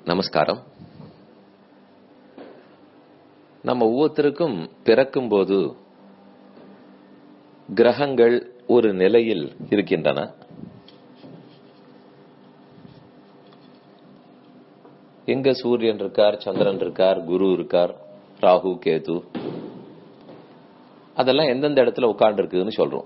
நமஸ்காரம் நம்ம ஒவ்வொருத்தருக்கும் பிறக்கும் போது கிரகங்கள் ஒரு நிலையில் இருக்கின்றன எங்க சூரியன் இருக்கார் சந்திரன் இருக்கார் குரு இருக்கார் ராகு கேது அதெல்லாம் எந்தெந்த இடத்துல உட்கார்ந்து இருக்குன்னு சொல்றோம்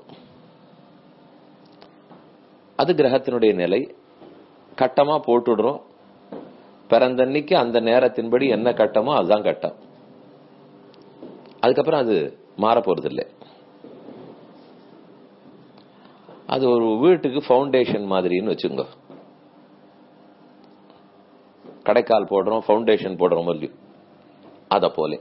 அது கிரகத்தினுடைய நிலை கட்டமா போட்டுடுறோம் பிறந்தன்னைக்கு அந்த நேரத்தின்படி என்ன கட்டமோ அதுதான் கட்டம் அதுக்கப்புறம் அது மாற போறது இல்லை அது ஒரு வீட்டுக்கு ஃபவுண்டேஷன் மாதிரின்னு வச்சுங்க கடைக்கால் போடுறோம் ஃபவுண்டேஷன் போடுறோம் இல்லையும் அத போல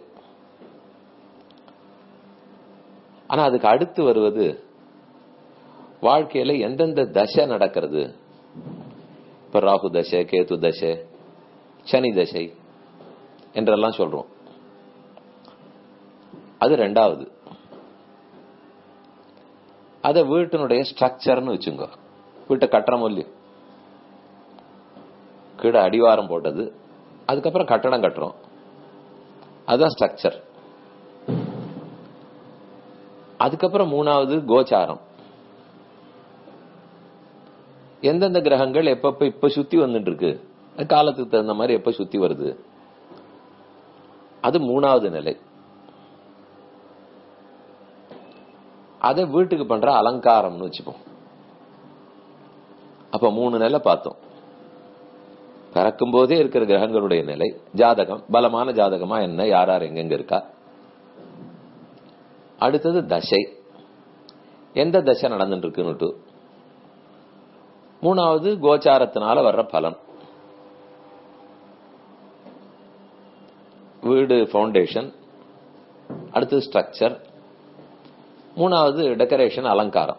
ஆனா அதுக்கு அடுத்து வருவது வாழ்க்கையில எந்தெந்த தசை நடக்கிறது இப்ப ராகு தசை கேது தசை சனி தசை என்றெல்லாம் சொல்றோம் அது ரெண்டாவது அத வீட்டினுடைய ஸ்ட்ரக்சர்னு வச்சுங்க வீட்டை கட்டுற இல்லையோ கீழே அடிவாரம் போட்டது அதுக்கப்புறம் கட்டடம் கட்டுறோம் அதுதான் ஸ்ட்ரக்சர் அதுக்கப்புறம் மூணாவது கோச்சாரம் எந்தெந்த கிரகங்கள் எப்பப்ப இப்ப சுத்தி வந்துட்டு இருக்கு காலத்துக்கு தகுந்த மாதிரி எப்ப சுத்தி வருது அது மூணாவது நிலை அதை வீட்டுக்கு பண்ற அலங்காரம்னு வச்சுப்போம் அப்ப மூணு நிலை பார்த்தோம் பிறக்கும் போதே இருக்கிற கிரகங்களுடைய நிலை ஜாதகம் பலமான ஜாதகமா என்ன யார் யார் எங்கெங்க இருக்கா அடுத்தது தசை எந்த தசை நடந்துட்டு இருக்குன்னு மூணாவது கோச்சாரத்தினால வர்ற பலன் வீடு ஃபவுண்டேஷன் அடுத்தது ஸ்ட்ரக்சர் மூணாவது டெக்கரேஷன் அலங்காரம்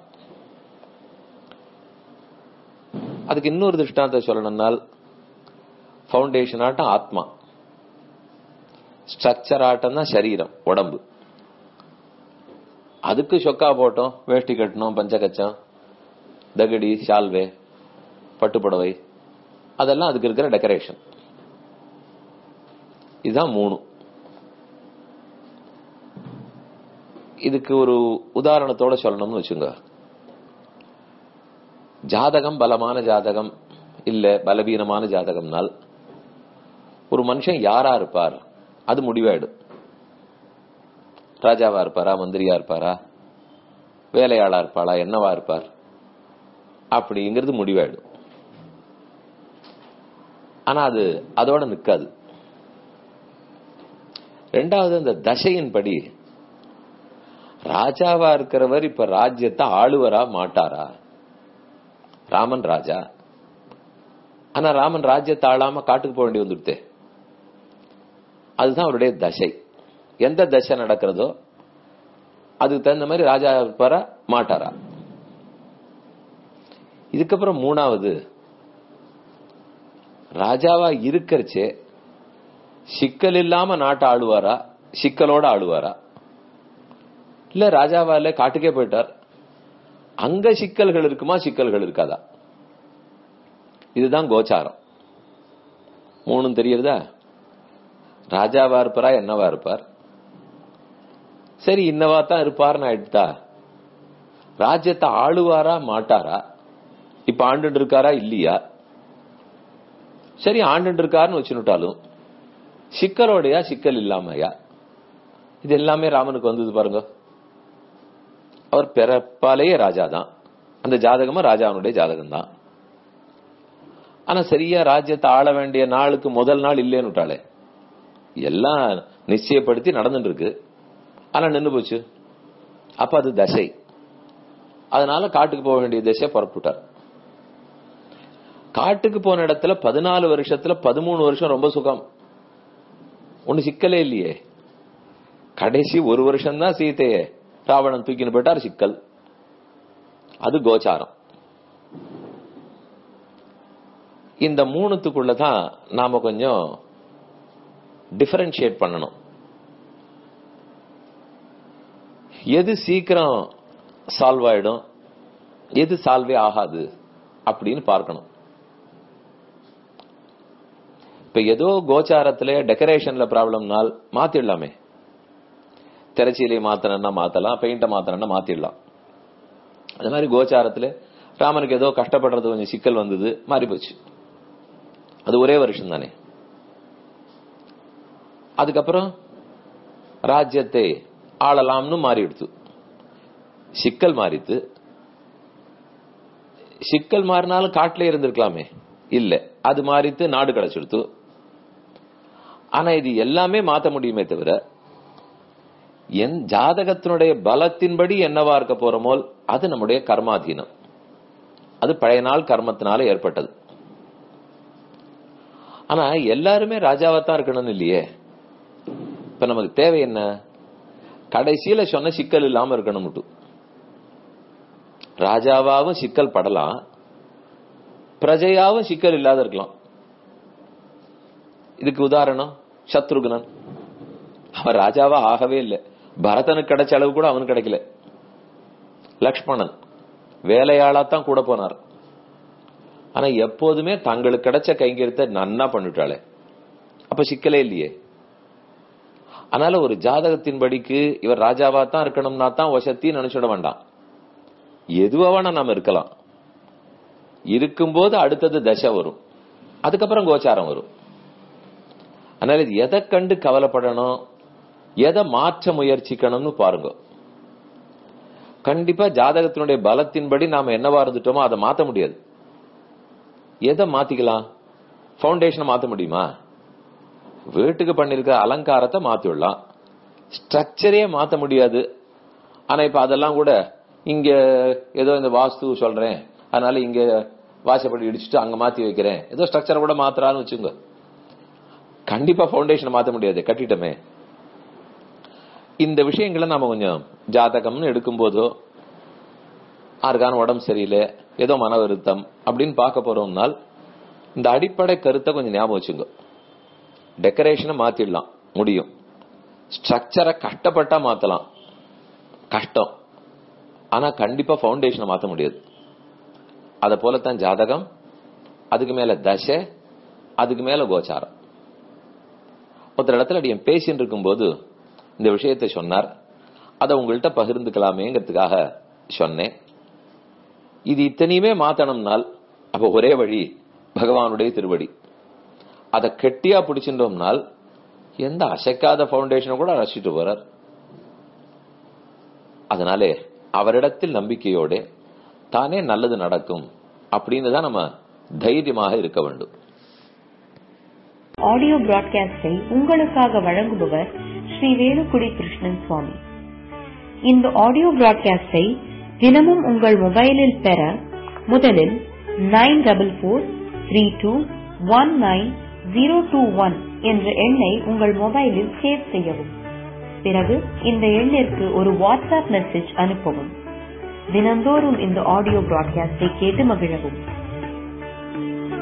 அதுக்கு இன்னொரு திருஷ்டாந்த சொல்லணும்னால் ஃபவுண்டேஷன் ஆட்டம் ஆத்மா ஸ்ட்ரக்சர் ஆட்டம் தான் சரீரம் உடம்பு அதுக்கு சொக்கா போட்டோம் வேஷ்டி கட்டணும் பஞ்சகச்சம் தகடி ஷால்வே பட்டுப்புடவை அதெல்லாம் அதுக்கு இருக்கிற டெக்கரேஷன் இதுதான் மூணு இதுக்கு ஒரு உதாரணத்தோட சொல்லணும்னு வச்சுங்க ஜாதகம் பலமான ஜாதகம் இல்ல பலவீனமான ஜாதகம்னால் ஒரு மனுஷன் யாரா இருப்பார் அது முடிவாயிடும் ராஜாவா இருப்பாரா மந்திரியா இருப்பாரா வேலையாளா இருப்பாளா என்னவா இருப்பார் அப்படிங்கிறது முடிவாயிடும் ஆனா அது அதோட நிக்காது ரெண்டாவது அந்த தசையின்படி ராஜாவா இருக்கிறவர் இப்ப ராஜ்யத்தை ஆளுவரா மாட்டாரா ராமன் ராஜா ஆனா ராமன் ராஜ்யத்தை ஆளாம காட்டுக்கு போக வேண்டி வந்துடுத்தே அதுதான் அவருடைய தசை எந்த தசை நடக்கிறதோ அதுக்கு தகுந்த மாதிரி ராஜா இருப்பாரா மாட்டாரா இதுக்கப்புறம் மூணாவது ராஜாவா இருக்கிறச்சே சிக்கல் இல்லாம நாட்டை ஆளுவாரா சிக்கலோட ஆளுவாரா இல்ல ராஜாவால காட்டுக்கே போயிட்டார் அங்க சிக்கல்கள் இருக்குமா சிக்கல்கள் இருக்காதா இதுதான் கோச்சாரம் மூணும் தெரியறதா ராஜாவா இருப்பாரா என்னவா இருப்பார் சரி இன்னவா தான் இருப்பார்னு ஆயிட்டா ராஜ்யத்தை ஆளுவாரா மாட்டாரா இப்ப ஆண்டு இருக்காரா இல்லையா சரி ஆண்டு இருக்காருன்னு வச்சுட்டாலும் சிக்கலோடையா சிக்கல் இல்லாமையா இது எல்லாமே ராமனுக்கு வந்தது பாருங்க அவர் பிறப்பாலேயே ராஜா தான் அந்த ஜாதகமா ராஜாவனுடைய ஜாதகம் தான் ஆனா சரியா ராஜ்யத்தை ஆள வேண்டிய நாளுக்கு முதல் நாள் இல்லேன்னு விட்டாளே எல்லாம் நிச்சயப்படுத்தி நடந்துட்டு இருக்கு ஆனா நின்று போச்சு அப்ப அது தசை அதனால காட்டுக்கு போக வேண்டிய திசை புறப்பட்டார் காட்டுக்கு போன இடத்துல பதினாலு வருஷத்துல பதிமூணு வருஷம் ரொம்ப சுகம் ஒண்ணு சிக்கலே இல்லையே கடைசி ஒரு வருஷம் தான் சீத்தையே ராவணன் தூக்கின்னு போயிட்டார் சிக்கல் அது கோச்சாரம் இந்த மூணுத்துக்குள்ளதான் நாம கொஞ்சம் டிஃபரன்ஷியேட் பண்ணணும் எது சீக்கிரம் சால்வ் ஆயிடும் எது சால்வே ஆகாது அப்படின்னு பார்க்கணும் இப்ப ஏதோ கோச்சாரத்துல டெக்கரேஷன்ல ப்ராப்ளம்னால் மாத்திடலாமே திரைச்சீலை மாத்தணும்னா மாத்தலாம் பெயிண்ட மாத்தணும்னா மாத்திடலாம் அது மாதிரி கோச்சாரத்துல ராமனுக்கு ஏதோ கஷ்டப்படுறது கொஞ்சம் சிக்கல் வந்தது மாறி போச்சு அது ஒரே வருஷம் தானே அதுக்கப்புறம் ராஜ்யத்தை ஆளலாம்னு மாறிடுத்து சிக்கல் மாறித்து சிக்கல் மாறினாலும் காட்டிலே இருந்திருக்கலாமே இல்ல அது மாறித்து நாடு கிடைச்சிடுத்து ஆனா இது எல்லாமே மாத்த முடியுமே தவிர என் ஜாதகத்தினுடைய பலத்தின்படி என்னவா இருக்க போறோமோ அது நம்முடைய கர்மாதீனம் அது பழைய நாள் கர்மத்தினால ஏற்பட்டது ஆனா எல்லாருமே ராஜாவாத்தான் இருக்கணும்னு இல்லையே இப்ப நமக்கு தேவை என்ன கடைசியில சொன்ன சிக்கல் இல்லாம இருக்கணும் ராஜாவாவும் சிக்கல் படலாம் பிரஜையாவும் சிக்கல் இல்லாத இருக்கலாம் இதுக்கு உதாரணம் சத்ருகுணன் அவன் ராஜாவா ஆகவே இல்லை பரதனுக்கு கிடைச்ச அளவு கூட அவனுக்கு கிடைக்கல லக்ஷ்மணன் வேலையாளாத்தான் கூட போனார் ஆனா எப்போதுமே தங்களுக்கு கிடைச்ச கைங்கரியத்தை நன்னா பண்ணிட்டாளே அப்ப சிக்கலே இல்லையே அதனால ஒரு ஜாதகத்தின்படிக்கு இவர் ராஜாவா தான் இருக்கணும்னா தான் வசத்தி நினைச்சிட வேண்டாம் எதுவான நாம இருக்கலாம் இருக்கும்போது அடுத்தது தசை வரும் அதுக்கப்புறம் கோச்சாரம் வரும் அதனால இது எதை கண்டு கவலைப்படணும் எதை மாற்ற முயற்சிக்கணும்னு பாருங்க கண்டிப்பா ஜாதகத்தினுடைய பலத்தின்படி நாம என்னவா இருந்துட்டோமோ அதை மாத்த முடியாது எதை மாத்திக்கலாம் பவுண்டேஷனை மாத்த முடியுமா வீட்டுக்கு பண்ணிருக்கிற அலங்காரத்தை மாத்திடலாம் ஸ்ட்ரக்சரே மாத்த முடியாது ஆனா இப்ப அதெல்லாம் கூட இங்க ஏதோ இந்த வாஸ்து சொல்றேன் அதனால இங்க வாசப்படி இடிச்சுட்டு அங்க மாத்தி வைக்கிறேன் ஏதோ ஸ்ட்ரக்சர் கூட மாத்துறான்னு வச்சுங்க கண்டிப்பா பவுண்டேஷன் மாத்த முடியாது கட்டிட்டமே இந்த விஷயங்களை நாம கொஞ்சம் ஜாதகம்னு எடுக்கும் போதோ யாருக்கான உடம்பு சரியில்லை ஏதோ மன வருத்தம் அப்படின்னு பார்க்க போறோம்னால் இந்த அடிப்படை கருத்தை கொஞ்சம் ஞாபகம் வச்சுங்க டெக்கரேஷனை மாத்திடலாம் முடியும் ஸ்ட்ரக்சரை கஷ்டப்பட்டா மாத்தலாம் கஷ்டம் ஆனா கண்டிப்பா பவுண்டேஷனை மாத்த முடியாது அத போலத்தான் ஜாதகம் அதுக்கு மேல தசை அதுக்கு மேல கோச்சாரம் ஒருத்தர் இடத்துல அடி பேசின்னு இருக்கும்போது இந்த விஷயத்தை சொன்னார் அதை உங்கள்கிட்ட பகிர்ந்துக்கலாமேங்கிறதுக்காக சொன்னேன் இது இத்தனையுமே மாத்தணும்னால் அப்ப ஒரே வழி பகவானுடைய திருவடி அதை கெட்டியா பிடிச்சிட்டோம்னால் எந்த அசைக்காத பவுண்டேஷனை கூட அழைச்சிட்டு போறார் அதனாலே அவரிடத்தில் நம்பிக்கையோட தானே நல்லது நடக்கும் அப்படின்னு தான் நம்ம தைரியமாக இருக்க வேண்டும் ஆடியோ பிராட்காஸ்டை உங்களுக்காக வழங்குபவர் ஸ்ரீ வேலுக்குடி கிருஷ்ணன் சுவாமி இந்த ஆடியோ பிராட்காஸ்டை தினமும் உங்கள் மொபைலில் பெற முதலில் nine double four three two one nine zero two one என்ற எண்ணை உங்கள் மொபைலில் சேவ் செய்யவும் பிறகு இந்த எண்ணிற்கு ஒரு வாட்ஸ்அப் மெசேஜ் அனுப்பவும் தினந்தோறும் இந்த ஆடியோ பிராட்காஸ்டை கேட்டு மகிழவும்